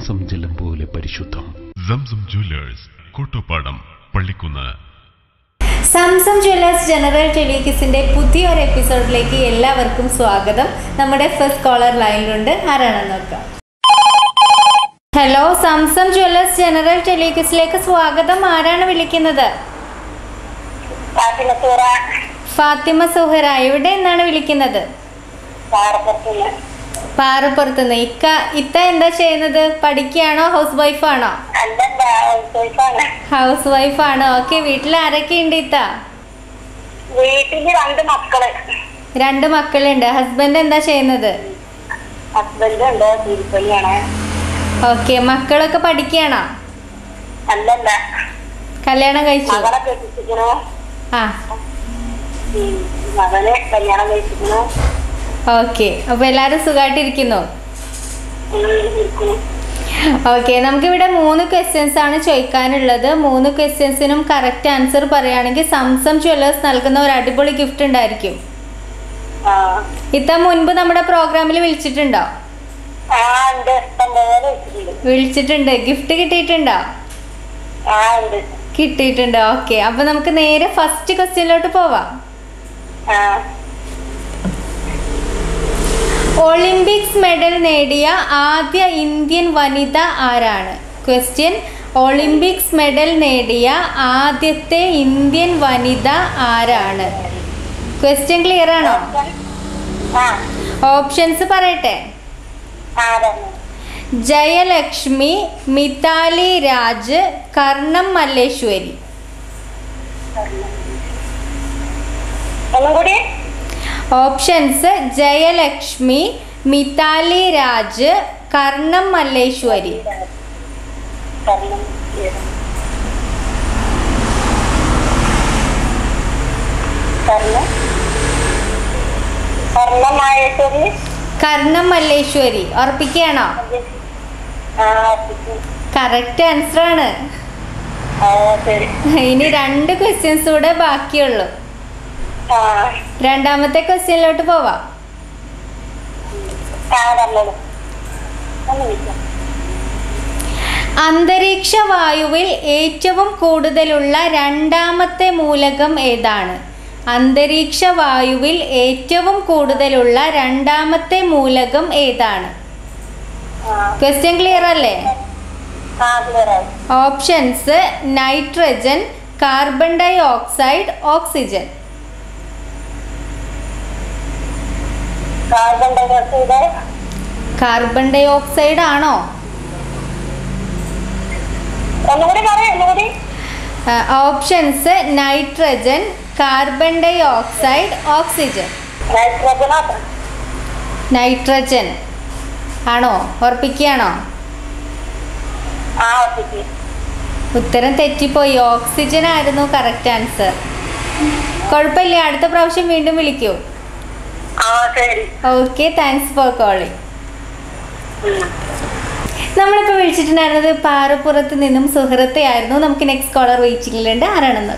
Zamzam ജലം പോലെ പരിശുദ്ധം Zamzam jewellers Kottopadam Pallikkunnu Zamzam jewellers general ടെലികിസിന്റെ പുതിയൊരു എപ്പിസോഡിലേക്ക് എല്ലാവർക്കും സ്വാഗതം നമ്മുടെ ഫസ്റ്റ് കോളർ ലൈനിലുണ്ട് ആരാണെന്ന് നോക്കാം ഹലോ സാംസം ജ്വല്ലേഴ്സ് ജനറൽ ടെലികിസിലേക്ക് സ്വാഗതം ആരാണ് വിളിക്കുന്നത് ഫാത്തിമത്തൂറ ഫാത്തിമ സുഹറ എവിടെ നിന്നാണ് വിളിക്കുന്നത് പാറപ്പുറത്തുനിന്ന് പാറപ്പുറത്തുനിന്ന് ഇക്ക ഇത്ത എന്താ ചെയ്യുന്നത് പഠിക്കുകയാണോ ഹൗസ് വൈഫാണോ അല്ലല്ല ചോദിച്ചാണ് ഹൗസ് വൈഫാണ് ഓക്കെ വീട്ടിൽ ആരൊക്കെ ഉണ്ട് ഇത്ത വീട്ടില് രണ്ട് മക്കള് രണ്ട് മക്കളുണ്ട് ഹസ്ബൻഡ് എന്താ ചെയ്യുന്നത് ഹസ്ബൻഡ് ഉണ്ട് തിരുപ്പള്ളിയാണ് ഓക്കെ മക്കളൊക്കെ പഠിക്കുകയാണോ അല്ലല്ല കല്യാണം കഴിച്ചു മകളെ കെട്ടിച്ചിക്കണു ആ ഉം, മകനെ കല്യാണം കഴിച്ചിക്കണു ഓക്കെ അപ്പൊ എല്ലാരും സുഖമായിട്ടിരിക്കുന്നു ഉം, ഇരിക്കണു. ഓക്കെ നമുക്കിവിടെ മൂന്ന് ക്വസ്റ്റ്യൻസ് ആണ് ചോദിക്കാനുള്ളത് മൂന്ന് ക്വസ്റ്റ്യൻസിനും കറക്റ്റ് ആൻസർ പറയുകയാണെങ്കിൽ സംസം ജ്വല്ലേഴ്സ് നൽകുന്ന ഒരു അടിപൊളി ഗിഫ്റ്റ് ഉണ്ടായിരിക്കും ആ ഇത്ത മുൻപ് നമ്മുടെ പ്രോഗ്രാമിൽ വിളിച്ചിട്ടുണ്ടോ ആ ഉണ്ട് ഇഷ്ടം പോലെ വെച്ചിട്ടുണ്ട് വിളിച്ചിട്ടുണ്ട് ഗിഫ്റ്റ് കിട്ടിയിട്ടുണ്ടോ ആ ഉണ്ട് കിട്ടിയിട്ടുണ്ട് ഓക്കെ അപ്പൊ നമുക്ക് നേരെ ഫസ്റ്റ് ക്വസ്റ്റ്യനിലോട്ട് പോവാം ആ ഒളിമ്പിക്സ് മെഡൽ നേടിയ ആദ്യ ഇന്ത്യൻ വനിത ആരാണ് ക്വസ്റ്റ്യൻ ഒളിമ്പിക്സ് മെഡൽ നേടിയ ആദ്യത്തെ ഇന്ത്യൻ വനിത ആരാണ് ക്വസ്റ്റ്യൻ ക്ലിയർ ആണോ ആ ഓപ്ഷൻസ് പറയട്ടെ ആ തന്നെ ജയലക്ഷ്മി മിതാലി രാജ് കർണം മല്ലേശ്വരി ഒന്നും കൂടി ഓപ്ഷൻസ് ജയലക്ഷ്മി മിതാലി രാജ് കർണം മല്ലേശ്വരി സ്വർണ്ണം സ്വർണ്ണം സ്വർണ്ണമായേശ്വരി കർണം മല്ലേശ്വരി ഉറപ്പിക്കുകയാണോ ആ കറക്റ്റ് ആൻസർ ആണ് ആ ശരി ഇനി രണ്ട് ക്വസ്റ്റ്യൻസ് കൂടെ ബാക്കിയുള്ളൂ ആ രണ്ടാമത്തെ ക്വസ്റ്റ്യനിലോട്ട് പോവാം ആ പറഞ്ഞോളൂ ഒന്ന് വിളിക്കാം അന്തരീക്ഷ വായുവിൽ ഏറ്റവും കൂടുതലുള്ള രണ്ടാമത്തെ മൂലകം ഏതാണ് അന്തരീക്ഷ വായുവിൽ ഏറ്റവും കൂടുതലുള്ള രണ്ടാമത്തെ മൂലകം ഏതാണ് ആ ക്വസ്റ്റ്യൻ ക്ലിയർ അല്ലേ ആ ക്ലിയർ ആയി options nitrogen carbon dioxide oxygen carbon dioxide carbon dioxide ആണോ ഒന്നുകൂടി പറയാം ഒന്നുകൂടി options nitrogen carbon dioxide oxygen നൈട്രജനോ നൈട്രജൻ ആണോ ഉറപ്പിക്കുകയാണോ ആ ഓക്കെ ഉത്തരം തെറ്റിപ്പോയി ഓക്സിജൻ ആയിരുന്നു കറക്റ്റ് ആൻസർ കുഴപ്പമില്ല അടുത്ത പ്രാവശ്യം വീണ്ടും വിളിക്കൂ ആ ശരി ഓക്കെ താങ്ക്സ് ഫോർ കോളിംഗ് ഉം. നമ്മളിപ്പോൾ വിളിച്ചിട്ടുണ്ടായിരുന്നത് പാറപ്പുറത്ത് നിന്നും സുഹൃത്തെയായിരുന്നു നമുക്ക് നെക്സ്റ്റ് കോളർ വെയിറ്റിംഗിലുണ്ട് ആരാണെന്ന്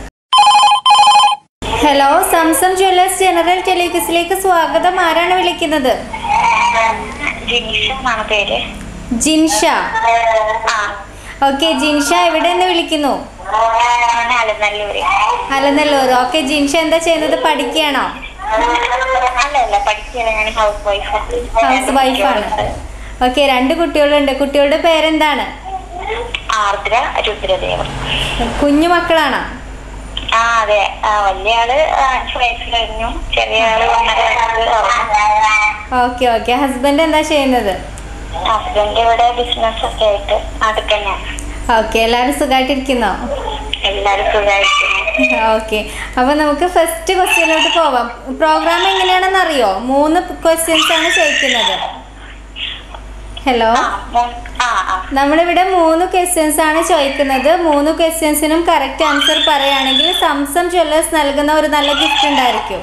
ഹലോ സംസം ജ്വല്ലേഴ്സ് ജനറൽ ടെലിഗസിലേക്ക് സ്വാഗതം ആരാണ് വിളിക്കുന്നത് ജിനിഷ എന്നാണ് പേര് ജിൻഷ ആ ഓക്കെ ജിൻഷ എവിടെ നിന്ന് വിളിക്കുന്നു ഞാൻ അലനല്ലൂര് അലനല്ലൂർ ഓക്കെ ജിൻഷ എന്താ ചെയ്യുന്നത് പഠിക്കുകയാണോ അല്ല അല്ല പഠിക്കുകയാണ് ഞാൻ ഹൗസ് വൈഫ് ഹൗസ് വൈഫാണ് ഓക്കെ രണ്ട് കുട്ടികളുണ്ട് കുട്ടികളുടെ പേരെന്താണ് ആർദ്ര രുദ്രദേവൻ കുഞ്ഞു മക്കളാണോ ആ അതെ ആ വലിയ ആള് അഞ്ച് വയസ്സ് കഴിഞ്ഞു ചെറിയ ആള് ഒന്നര വയസ്സ് ആവുന്നു ഓക്കെ ഓക്കെ ഹസ്ബൻഡ് എന്താ ചെയ്യുന്നത് ഹസ്ബൻഡ് ഇവിടെ ബിസിനസ് ഒക്കെ ആയിട്ട് അടുത്ത് തന്നെയാണ് ഓക്കെ എല്ലാവരും സുഖമായിട്ടിരിക്കുന്നോ എല്ലാരും സുഖമായിരിക്കുന്നു ഓക്കെ അപ്പോൾ നമുക്ക് ഫസ്റ്റ് ക്വസ്റ്റ്യനിലോട്ട് പോവാം പ്രോഗ്രാം എങ്ങനെയാണെന്ന് അറിയോ മൂന്ന് ക്വസ്റ്റ്യൻസ് ആണ് ചോദിക്കുന്നത് ഹലോ ആ മൂ- ആ ആ നമ്മളിവിടെ മൂന്ന് ക്വസ്റ്റ്യൻസ് ആണ് ചോദിക്കുന്നത് മൂന്ന് ക്വസ്റ്റ്യൻസിനും കറക്റ്റ് ആൻസർ പറയുകയാണെങ്കിൽ സംസം ജ്വല്ലേഴ്സ് നൽകുന്ന ഒരു നല്ല ഗിഫ്റ്റ് ഉണ്ടായിരിക്കും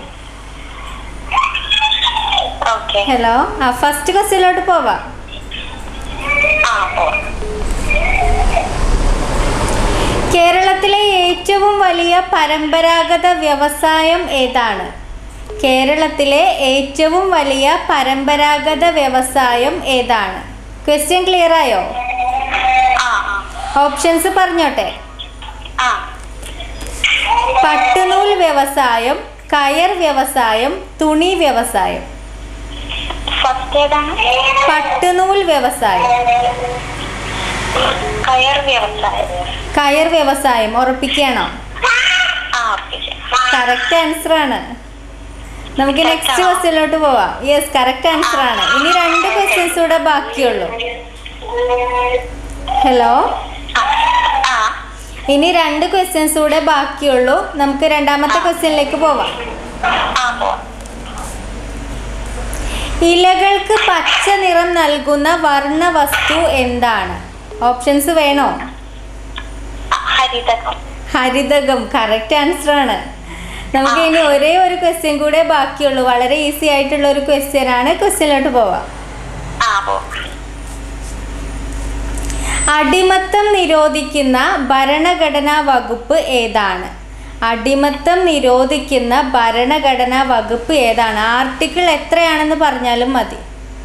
ഓക്കെ ഹലോ ആ ഫസ്റ്റ് ക്വസ്റ്റ്യനിലോട്ട് പോവാം ആ ഓ കേരളത്തിലെ ഏറ്റവും വലിയ പരമ്പരാഗത വ്യവസായം ഏതാണ് കേരളത്തിലെ ഏറ്റവും വലിയ പരമ്പരാഗത വ്യവസായം ഏതാണ് ക്വസ്റ്റ്യൻ ക്ലിയർ ആയോ ഓപ്ഷൻസ് പറഞ്ഞോട്ടെ ആ പട്ടുനൂൽ വ്യവസായം കയർ വ്യവസായം തുണി വ്യവസായം ഫസ്റ്റ് ഏതാണ് പട്ടുനൂൽ വ്യവസായം കയർ വ്യവസായം കയർ വ്യവസായം ഉറപ്പിക്കുകയാണോ ആ ഓക്കെ കറക്റ്റ് ആൻസർ ആണ് നമുക്ക് നെക്സ്റ്റ് ക്വസ്റ്റ്യനിലോട്ട് പോവാം യെസ് കറക്റ്റ് ആൻസർ ആണ് ഇനി രണ്ട് ക്വസ്റ്റ്യൻസ് കൂടെ ബാക്കിയുള്ളൂ ഹലോ ആ ഇനി രണ്ട് ക്വസ്റ്റ്യൻസ് കൂടെ ബാക്കിയുള്ളൂ നമുക്ക് രണ്ടാമത്തെ ക്വസ്റ്റ്യനിലേക്ക് പോവാം ആ പോവാം ഇലകൾക്ക് പച്ച നിറം നൽകുന്ന വർണ്ണ വസ്തു എന്താണ് ഓപ്ഷൻസ് വേണോ ആ, ഹരിതകം ഹരിതകം കറക്റ്റ് ആൻസർ ആണ് നമുക്ക് ഇനി ഒരേ ഒരു ക്വസ്റ്റ്യൻ കൂടെ ബാക്കിയുള്ളൂ വളരെ ഈസി ആയിട്ടുള്ള ഒരു ക്വസ്റ്റ്യൻ ആണ് ക്വസ്റ്റ്യനിലോട്ട് പോവാം ആ പോവാം അടിമത്തം നിരോധിക്കുന്ന ഭരണഘടനാ വകുപ്പ് ഏതാണ് അടിമത്തം നിരോധിക്കുന്ന ഭരണഘടനാ വകുപ്പ് ഏതാണ് ആർട്ടിക്കിൾ എത്രയാണെന്ന് പറഞ്ഞാലും മതി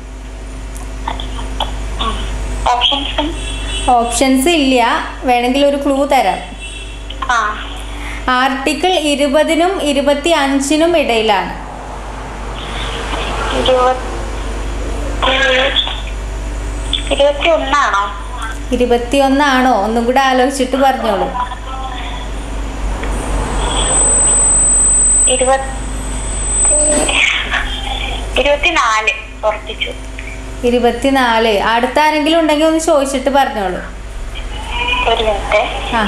ഓപ്ഷൻസ് ഓപ്ഷൻസ് ഇല്ല വേണമെങ്കിൽ ഒരു ക്ലൂ തരാം ആ ആർട്ടിക്കിൾ ഇരുപതിനും ഇരുപത്തി അഞ്ചിനും ഇടയിലാണ് ഇരുപത്തി ഇരുപത്തി ഒന്നാണോ ഇരുപത്തിയൊന്നാണോ ഒന്നും കൂടെ ആലോചിച്ചിട്ട് പറഞ്ഞോളൂ ഇരുപത്തി ഇരുപത്തിനാല് ഉറപ്പിച്ചു ഇരുപത്തിനാല് അടുത്ത ആരെങ്കിലും ഉണ്ടെങ്കിൽ ഒന്ന് ചോദിച്ചിട്ട് പറഞ്ഞോളൂ ഒരു മിനിറ്റ് ആ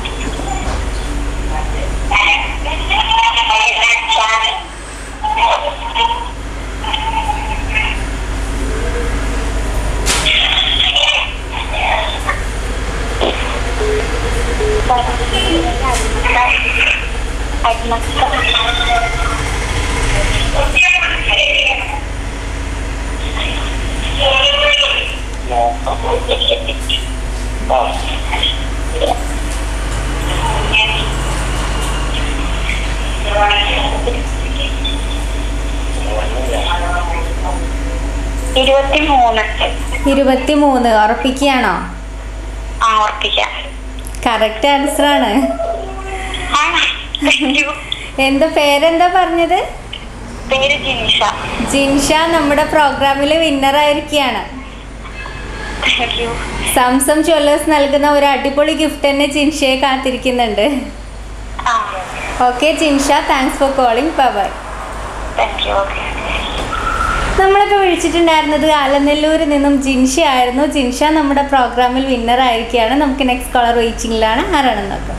ഇരുപത്തി മൂന്ന് ഇരുപത്തി മൂന്ന് ഉറപ്പിക്കുകയാണോ ആ ഉറപ്പിക്കാം കറക്റ്റ് ആൻസർ ആണ് ആ താങ്ക് യു എന്താ പേരെന്താ പറഞ്ഞത് പേര് ജിനിഷ ജിൻഷ നമ്മുടെ പ്രോഗ്രാമിൽ വിന്നർ ആയിരിക്കുകയാണ് താങ്ക് യു സംസം ജ്വല്ലേഴ്സ് നൽകുന്ന ഒരു അടിപൊളി ഗിഫ്റ്റ് തന്നെ ജിൻഷയെ കാത്തിരിക്കുന്നുണ്ട് ആ okay Jinsha thanks for calling bye thank you okay നമ്മളിപ്പോൾ വിളിച്ചിട്ടുണ്ടായിരുന്നത് ആലനെല്ലൂരിൽ നിന്നും ജിൻഷ ആയിരുന്നു ജിൻഷ നമ്മുടെ പ്രോഗ്രാമിൽ വിന്നർ ആയിരിക്കുകയാണ് നമുക്ക് നെക്സ്റ്റ് കോളർ വെയിറ്റിംഗിലാണ് ആരാണെന്ന് നോക്കാം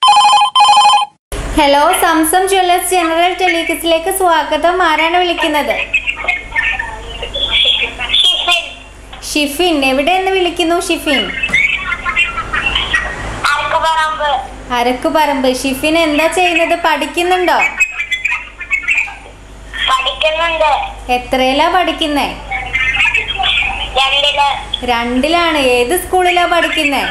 ഹലോ സംസം ജ്വല്ലേഴ്സ് ജനറൽ ടെലികിസിലേക്ക് സ്വാഗതം ആരാണ് വിളിക്കുന്നത് ഷിഫിൻ എവിടെ നിന്ന് വിളിക്കുന്നു ഷിഫിൻ അരക്കുപറമ്പ് അരക്കുപറമ്പ് ഷിഫിൻ എന്താ ചെയ്യുന്നത് പഠിക്കുന്നുണ്ടോ പഠിക്കുന്നുണ്ട് എത്രയിലാ പഠിക്കുന്നേ രണ്ടില് രണ്ടിലാണ് ഏത് സ്കൂളിലാ പഠിക്കുന്നേ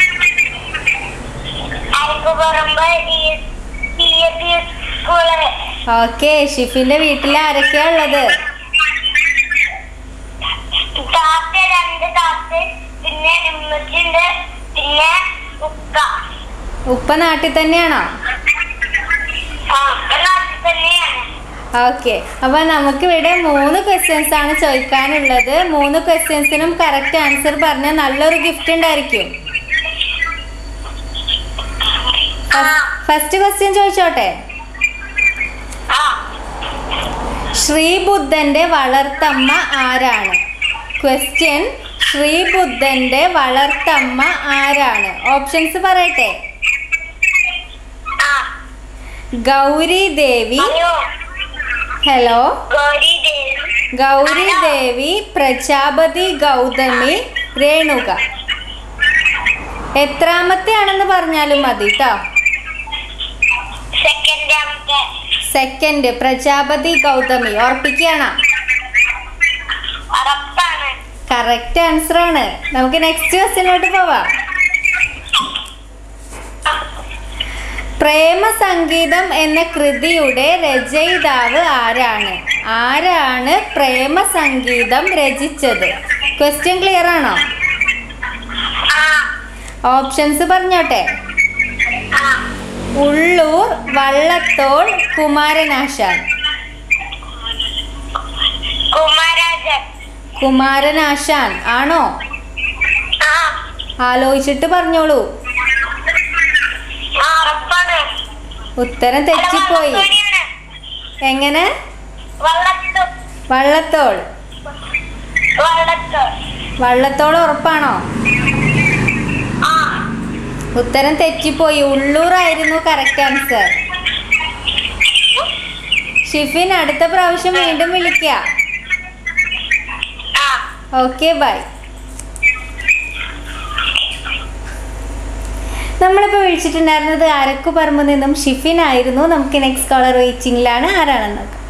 Arakkuparamba D S C school okay ഷിഫിന്റെ വീട്ടിൽ ആരൊക്കെയാ ഉള്ളത് താത്ത രണ്ട് താത്ത പിന്നെ ഉമ്മച്ചിണ്ട് പിന്നെ ഉക്ക ഉപ്പ നാട്ടിൽ തന്നെയാണോ ആ ഉക്ക നാട്ടിൽ തന്നെയാണ് ഓക്കെ അപ്പൊ നമുക്ക് ഇവിടെ മൂന്ന് ക്വസ്റ്റ്യൻസ് ആണ് ചോദിക്കാനുള്ളത് മൂന്ന് ക്വസ്റ്റ്യൻസിനും കറക്റ്റ് ആൻസർ പറഞ്ഞാൽ നല്ലൊരു ഗിഫ്റ്റ് ഉണ്ടായിരിക്കും ഫസ്റ്റ് ക്വസ്റ്റ്യൻ ചോദിച്ചോട്ടെ ആ ശ്രീബുദ്ധന്റെ വളർത്തമ്മ ആരാണ് ക്വസ്റ്റ്യൻ ശ്രീബുദ്ധന്റെ വളർത്തമ്മ ആരാണ് ഓപ്ഷൻസ് പറയട്ടെ ആ ഗൗരി ദേവി ഹലോ ഹലോ ഗൗരി ദേവി ഗൗരി ദേവി പ്രജാപതി ഗൗതമി രേണുക എത്രാമത്തെ ആണെന്ന് പറഞ്ഞാലും മതി കേട്ടോ സെക്കൻഡാമത്തെ സെക്കൻഡ് പ്രജാപതി ഗൗതമി ഓർപ്പിക്കുകയാണ് ഉറപ്പാണ് കറക്റ്റ് ആൻസർ ആണ് നമുക്ക് നെക്സ്റ്റ് ക്വസ്റ്റ്യനിലോട്ട് പോവാം പ്രേമസംഗീതം എന്ന കൃതിയുടെ രചയിതാവ് ആരാണ് ആരാണ് പ്രേമസംഗീതം രചിച്ചത് ക്വസ്റ്റ്യൻ ക്ലിയർ ആണോ ആ ഓപ്ഷൻസ് പറഞ്ഞോട്ടെ ആ ഉള്ളൂർ വള്ളത്തോൾ കുമാരനാശാൻ കുമാരാജൻ കുമാരനാശാൻ ആണോ ആ ആലോചിച്ചിട്ട് പറഞ്ഞോളൂ ആ ഉറപ്പാണ് ഉത്തരം തെറ്റിപ്പോയി വള്ളത്തോളിയാണ്. എങ്ങനെ വള്ളത്തോ വള്ളത്തോൾ വള്ളത്തോ വള്ളത്തോൾ ഉറപ്പാണോ ആ ഉത്തരം തെറ്റിപ്പോയി ഉള്ളൂറായിരുന്നു കറക്റ്റ് ആൻസർ ഷിഫിൻ അടുത്ത പ്രാവശ്യം വീണ്ടും വിളിക്കുക ആ ഓക്കെ ബൈ നമ്മളിപ്പോൾ വിളിച്ചിട്ടുണ്ടായിരുന്നത് അരക്കുപറമ്പ് നിന്നും ഷിഫിൻ ആയിരുന്നു നമുക്ക് നെക്സ്റ്റ് കോളർ വെയിറ്റിംഗിലാണ് ആരാണെന്ന് നോക്കാം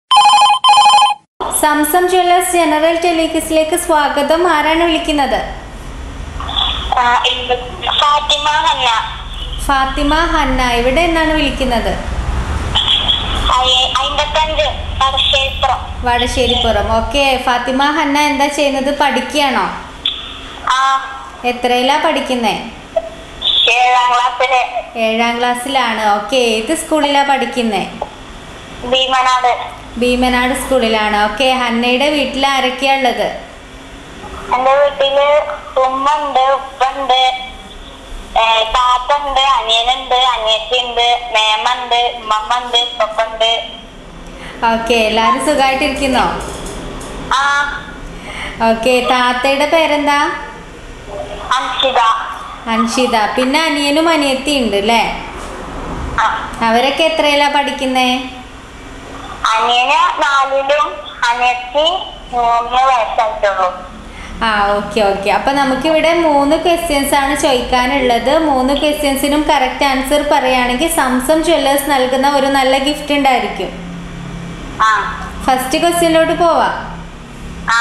സംസം ജ്വല്ലേഴ്സ് ജനറൽ ടെലിക്കിസിലേക്ക് സ്വാഗതം ആരാണ് വിളിക്കുന്നത് ആ, ഇത് ഫാത്തിമ ഹന്ന ഫാത്തിമ ഹന്ന ഇവിടെ നിന്നാണ് വിളിക്കുന്നത് അയ- അമ്പത്തഞ്ച് ക്ഷേത്രം വടശ്ശേരിപ്പുറം ഓക്കെ ഫാത്തിമ ഹന്ന എന്താ ചെയ്യുന്നത് പഠിക്കുകയാണോ ആ എത്രയിലാ പഠിക്കുന്നേ ഏഴാം ക്ലാസ്സില് ഏഴാം ക്ലാസ്സിലാണ് ഓക്കെ ഏത് സ്കൂളിലാ പഠിക്കുന്നേ ഭീമനാട് ഭീമനാട് സ്കൂളിലാണ് ഓക്കെ ഹന്നയുടെ വീട്ടിൽ ആരൊക്കെയാ ഉള്ളത് എന്റെ വീട്ടില് ഉമ്മ ഉണ്ട് ഉപ്പ ഉണ്ട് താത്ത ഉണ്ട് അനിയനുണ്ട് അനിയത്തി ഉണ്ട് മേമ ഉണ്ട് ഉമ്മമ്മ ഉണ്ട് ഉപ്പ ഉണ്ട് ഓക്കെ എല്ലാവരും സുഖമായിട്ടിരിക്കുന്നോ ആ ഓക്കെ താത്തയുടെ പേരെന്താ അൻഷിത അൻഷിത പിന്നെ അനിയനും അനിയത്തി ഉണ്ട് അല്ലേ ആ അവരൊക്കെ എത്രയിലാ പഠിക്കുന്നേ അനിയന് നാലിലും അനിയത്തി മൂന്ന് വയസ്സായിട്ടുള്ളൂ ആ ഓക്കെ ഓക്കെ അപ്പം നമുക്കിവിടെ മൂന്ന് ക്വസ്റ്റ്യൻസ് ആണ് ചോദിക്കാനുള്ളത് മൂന്ന് ക്വസ്റ്റ്യൻസിനും കറക്റ്റ് ആൻസർ പറയുകയാണെങ്കിൽ സംസം ജ്വല്ലേഴ്സ് നൽകുന്ന ഒരു നല്ല ഗിഫ്റ്റ് ഉണ്ടായിരിക്കും ആ ഫസ്റ്റ് ക്വസ്റ്റ്യനിലോട്ട് പോവാം ആ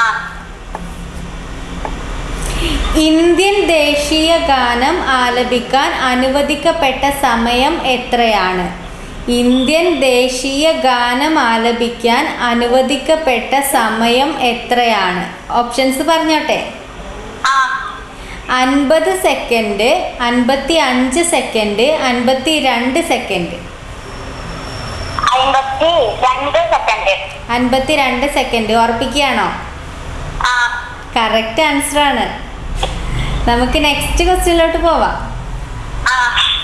ഇന്ത്യൻ ദേശീയ ഗാനം ആലപിക്കാൻ അനുവദിക്കപ്പെട്ട സമയം എത്രയാണ് ഇന്ത്യൻ ദേശീയ ഗാനം ആലപിക്കാൻ അനുവദിക്കപ്പെട്ട സമയം എത്രയാണ് ഓപ്ഷൻസ് പറഞ്ഞോട്ടെ ആ അൻപത് സെക്കൻഡ് അൻപത്തി അഞ്ച് സെക്കൻഡ് അൻപത്തി രണ്ട് സെക്കൻഡ് അമ്പത്തി രണ്ട് സെക്കൻഡ് അൻപത്തി രണ്ട് സെക്കൻഡ് ഉറപ്പിക്കുകയാണോ ആ കറക്റ്റ് ആൻസർ ആണ് നമുക്ക് നെക്സ്റ്റ് ക്വസ്റ്റ്യനിലോട്ട് പോവാം ആ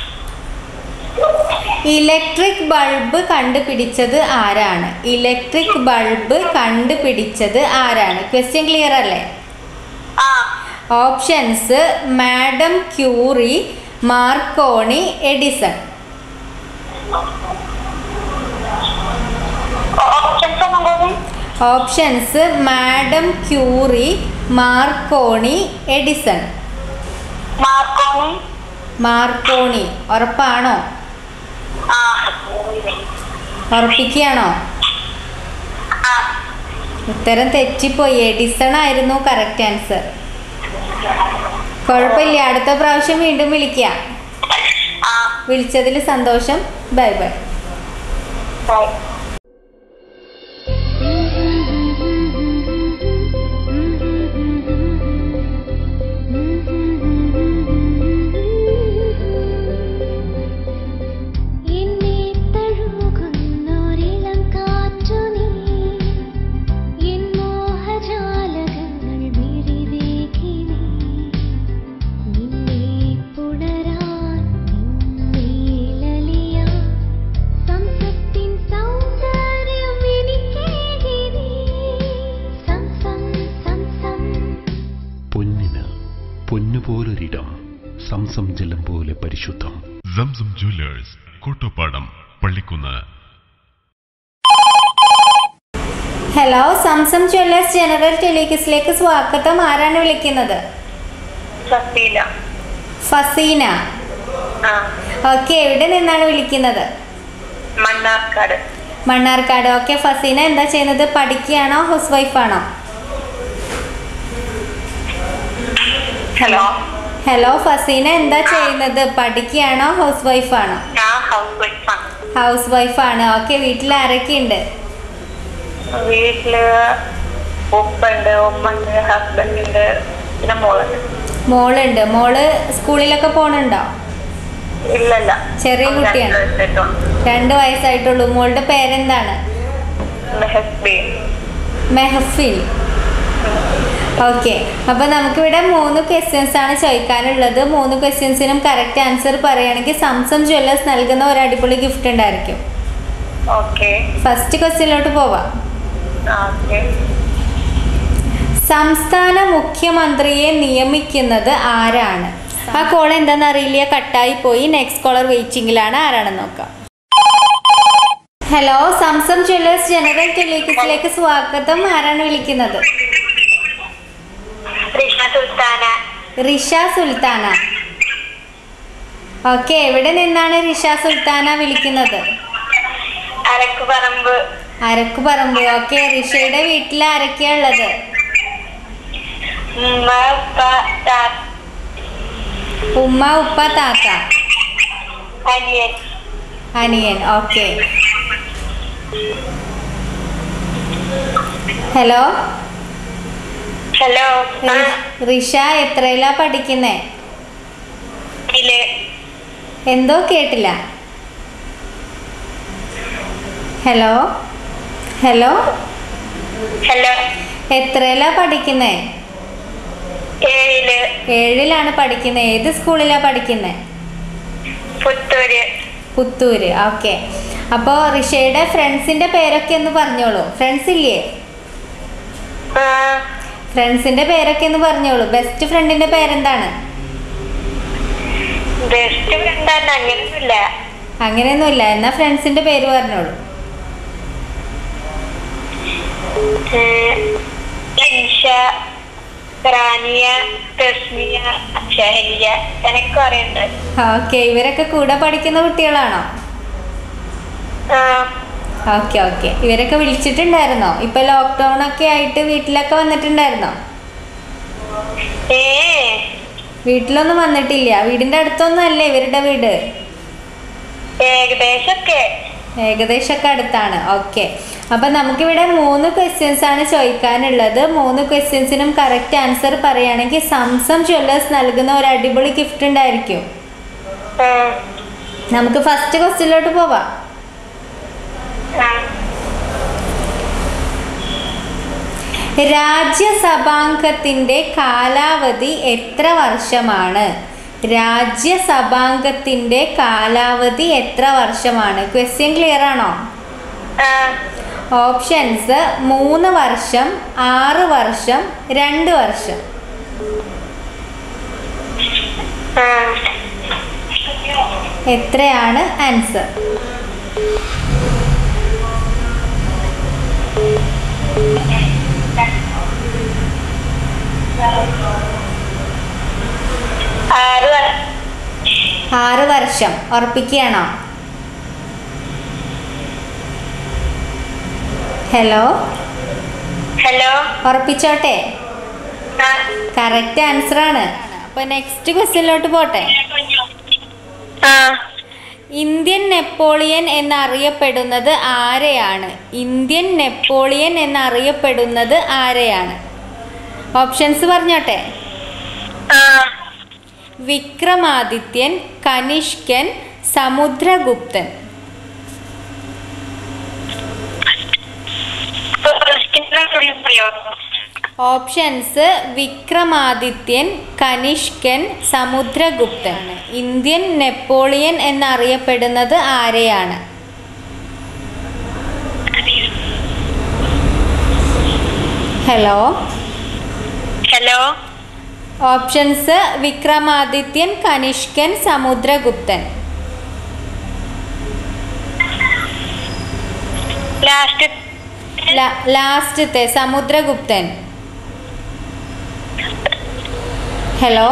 ഇലക്ട്രിക് ബൾബ് കണ്ടുപിടിച്ചത് ആരാണ് ഇലക്ട്രിക് ബൾബ് കണ്ടുപിടിച്ചത് ആരാണ് ക്വസ്റ്റ്യൻ ക്ലിയർ അല്ലേ ആ options Madame Curie Marconi Edison options ഒന്നും കൂടി options Madame Curie Marconi Edison Marconi Marconi ഉറപ്പാണോ ആ ഉറപ്പിക്കുകയാണോ ആ ഉത്തരം തെറ്റിപ്പോയി എഡിസൺ ആയിരുന്നു കറക്റ്റ് ആൻസർ കുഴപ്പമില്ല അടുത്ത പ്രാവശ്യം വീണ്ടും വിളിക്കാം ആ വിളിച്ചതിൽ സന്തോഷം ബൈ ബൈ ബൈ എന്നെ തഴുകുന്നൊരിളം കാറ്റു നീ എൻ മോഹജാലകങ്ങൾ വിരിവേകി നീ നിന്നെ പുണരാൻ നിന്നേലലിയാൻ സംസത്തിൻ സൗന്ദര്യം എനിക്കേകി നീ സംസം സംസം പൊന്നിന് പൊന്നുപോലൊരിടം സംസം ജലം പോലെ പരിശുദ്ധം Zamzam jewellers Kottopadam Pallikkunnu hello Zamzam jewellers general ടെലിക്കിസിലേക്ക് സ്വാഗതം ആരാണ് വിളിക്കുന്നത് സഫീല ഫസീന ആ ഓക്കെ എവിടെ നിന്നാണ് വിളിക്കുന്നത് മണ്ണാർക്കാട് മണ്ണാർക്കാട് ഓക്കെ ഫസീന എന്താ ചെയ്യുന്നത് പഠിക്കുകയാണോ ഹൗസ് വൈഫാണോ ഹലോ ഹലോ ഫസീന എന്താ ചെയ്യുന്നത് പഠിക്കുകയാണോ ഹൗസ് വൈഫാണോ ഞാൻ ഹൗസ് വൈഫാണ് ഹൗസ് വൈഫാണ് ഓക്കെ വീട്ടിൽ ആരൊക്കെയുണ്ട് വീട്ടില് ഉപ്പുണ്ട് ഉമ്മ ഉണ്ട് ഹസ്ബൻഡ് ഉണ്ട് പിന്നെ മോളുണ്ട് മോളുണ്ട് മോള് സ്കൂളിലൊക്കെ പോണുണ്ടോ ഇല്ലല്ല ചെറിയ കുട്ടിയാണ്. രണ്ട് വയസ്സായിട്ടുള്ളൂ മോളുടെ പേരെന്താണ് മെഹസ്ബി മെഹഫിൽ ഓക്കെ അപ്പോൾ നമുക്കിവിടെ മൂന്ന് ക്വസ്റ്റ്യൻസ് ആണ് ചോദിക്കാനുള്ളത് മൂന്ന് ക്വസ്റ്റ്യൻസിനും കറക്റ്റ് ആൻസർ പറയുകയാണെങ്കിൽ സംസം ജ്വല്ലേഴ്സ് നൽകുന്ന ഒരു അടിപൊളി ഗിഫ്റ്റ് ഉണ്ടായിരിക്കും ഓക്കെ ഫസ്റ്റ് ക്വസ്റ്റ്യനിലോട്ട് പോവാം ഓക്കെ സംസ്ഥാന മുഖ്യമന്ത്രിയെ നിയമിക്കുന്നത് ആരാണ് ആ കോൾ എന്താണെന്ന് അറിയില്ല കട്ടായി പോയി നെക്സ്റ്റ് കോളർ വെയിറ്റിംഗിലാണ് ആരാണെന്ന് നോക്കാം ഹലോ സംസം ജ്വല്ലേഴ്സ് ജനറൽ ടെലിവിഷനിലേക്ക് സ്വാഗതം ആരാണ് വിളിക്കുന്നത് റിഷ സുൽത്താന റിഷ സുൽത്താന ഓക്കെ എവിടെ നിന്നാണ് റിഷ സുൽത്താന വിളിക്കുന്നത് അരക്കുപറമ്പ് അരക്കുപറമ്പ് ഓക്കെ റിഷയുടെ വീട്ടിൽ ആരൊക്കെയാ ഉള്ളത് ഉമ്മ ഉപ്പ താത്ത ഉമ്മ ഉപ്പ താത്ത അനിയൻ അനിയൻ ഓക്കെ ഹലോ ഹലോ ആ റിഷ എത്രയിലാ പഠിക്കുന്നേ ഇതില് എന്തോ കേട്ടില്ല ഹലോ ഹലോ ഹലോ എത്രയിലാ പഠിക്കുന്നേ ഏഴില് ഏഴിലാണ് പഠിക്കുന്നത് ഏത് സ്കൂളിലാ പഠിക്കുന്നത് പുത്തൂര് പുത്തൂര് ഓക്കെ അപ്പോൾ റിഷയുടെ ഫ്രണ്ട്സിൻ്റെ പേരൊക്കെ ഒന്ന് പറഞ്ഞോളൂ ഫ്രണ്ട്സ് ഇല്ലേ ആ ഫ്രണ്ട്സിൻ്റെ പേരൊക്കെ ഒന്ന് പറഞ്ഞോളൂ ബെസ്റ്റ് ഫ്രണ്ടിൻ്റെ പേരെന്താണ് ബെസ്റ്റ് ഫ്രണ്ടാണ് അങ്ങനെയൊന്നുമില്ല അങ്ങനെയൊന്നുമില്ല എന്നാൽ ഫ്രണ്ട്സിൻ്റെ പേര് പറഞ്ഞോളൂ ഇൻഷ റാനിയ തസ്മിയ ഷഹലിയ എനിക്ക് അറിയണ്ട് ഓക്കെ ഇവരൊക്കെ കൂടെ പഠിക്കുന്ന കുട്ടികളാണോ ആ ഓക്കെ ഓക്കെ ഇവരൊക്കെ വിളിച്ചിട്ടുണ്ടായിരുന്നോ ഇപ്പൊ ലോക്ക്ഡൗൺ ഒക്കെ ആയിട്ട് വീട്ടിലൊക്കെ വന്നിട്ടുണ്ടായിരുന്നോ ഏ വീട്ടിലൊന്നും വന്നിട്ടില്ല വീടിന്റെ അടുത്തൊന്നും അല്ലേ ഇവരുടെ വീട് ഏകദേശമൊക്കെ ഏകദേശമൊക്കെ അടുത്താണ് ഓക്കെ അപ്പം നമുക്കിവിടെ മൂന്ന് ക്വസ്റ്റ്യൻസ് ആണ് ചോദിക്കാനുള്ളത് മൂന്ന് ക്വസ്റ്റ്യൻസിനും കറക്റ്റ് ആൻസർ പറയുകയാണെങ്കിൽ സംസം ജ്വല്ലേഴ്സ് നൽകുന്ന ഒരു അടിപൊളി ഗിഫ്റ്റ് ഉണ്ടായിരിക്കും ആ നമുക്ക് ഫസ്റ്റ് ക്വസ്റ്റ്യനിലോട്ട് പോവാം ആ രാജ്യസഭാംഗത്തിൻ്റെ കാലാവധി എത്ര വർഷമാണ് രാജ്യസഭാംഗത്തിൻ്റെ കാലാവധി എത്ര വർഷമാണ് ക്വസ്റ്റ്യൻ ക്ലിയർ ആണോ ആ ഓപ്ഷൻസ് മൂന്ന് വർഷം ആറ് വർഷം രണ്ട് വർഷം ആ എത്രയാണ് ആൻസർ ആറ് വ- ആറ് വർഷം ഉറപ്പിക്കുകയാണോ ഹലോ ഹലോ ഉറപ്പിച്ചോട്ടെ ആ കറക്റ്റ് ആൻസർ ആണ് അപ്പോൾ നെക്സ്റ്റ് ക്വസ്റ്റ്യനിലോട്ട് പോട്ടെ ആ ഇന്ത്യൻ നെപ്പോളിയൻ എന്നറിയപ്പെടുന്നത് ആരെയാണ് ഇന്ത്യൻ നെപ്പോളിയൻ എന്നറിയപ്പെടുന്നത് ആരെയാണ് ഓപ്ഷൻസ് പറഞ്ഞോട്ടെ ആ വിക്രമാദിത്യൻ കനിഷ്കൻ സമുദ്രഗുപ്തൻ പറയോ options Vikramadityan Kanishkan Samudraguptan Indian Napoleon എന്നറിയപ്പെടുന്നത് ആരെയാണ് hello hello options Vikramadityan Kanishkan Samudraguptan last ല- ലാസ്റ്റത്തെ Samudraguptan hello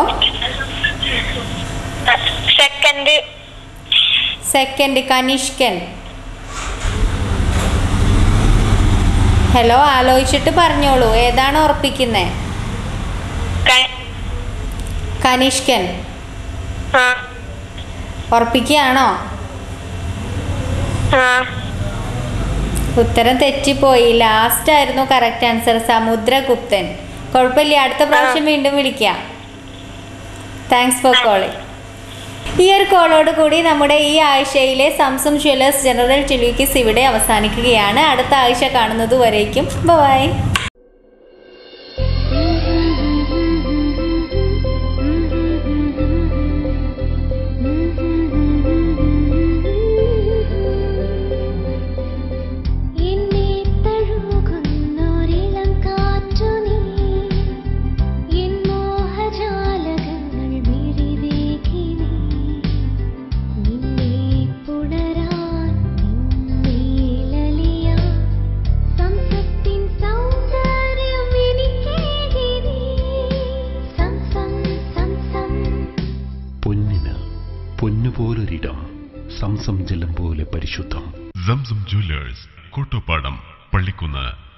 second second Kanishkan hello ആലോചിച്ചിട്ട് പറഞ്ഞോളൂ ഏതാണ് ഉറപ്പിക്കുന്നത് കനിഷ്കൻ ആ ഉറപ്പിക്കുകയാണോ ആ ഉത്തരം തെറ്റിപ്പോയി ലാസ്റ്റ് ആയിരുന്നു കറക്റ്റ് ആൻസർ സമുദ്രഗുപ്തൻ കുഴപ്പമില്ല അടുത്ത പ്രാവശ്യം വീണ്ടും വിളിക്കാം താങ്ക്സ് ഫോർ കോളിംഗ് ഈ ഒരു കോളോട് കൂടി നമ്മുടെ ഈ ആഴ്ചയിലെ സംസം ജ്വല്ലേഴ്സ് ജനറൽ ടെലിവിക്കിസ് ഇവിടെ അവസാനിക്കുകയാണ് അടുത്ത ആഴ്ച കാണുന്നത് വരേക്കും ബൈ എന്നെ തഴുകുന്നൊരിളം കാറ്റു നീ എൻ മോഹജാലകങ്ങൾ വിരിവേകി നീ നിന്നെ പുണരാൻ നിന്നേലലിയാൻ സംസത്തിൻ സൗന്ദര്യം എനിക്കേകി നീ സംസം സംസം പൊന്നിന് പൊന്നുപോലൊരിടം സംസം ജലം പോലെ പരിശുദ്ധം സംസം ജ്വല്ലേഴ്സ് കോട്ടോപ്പാടം പള്ളിക്കുന്ന്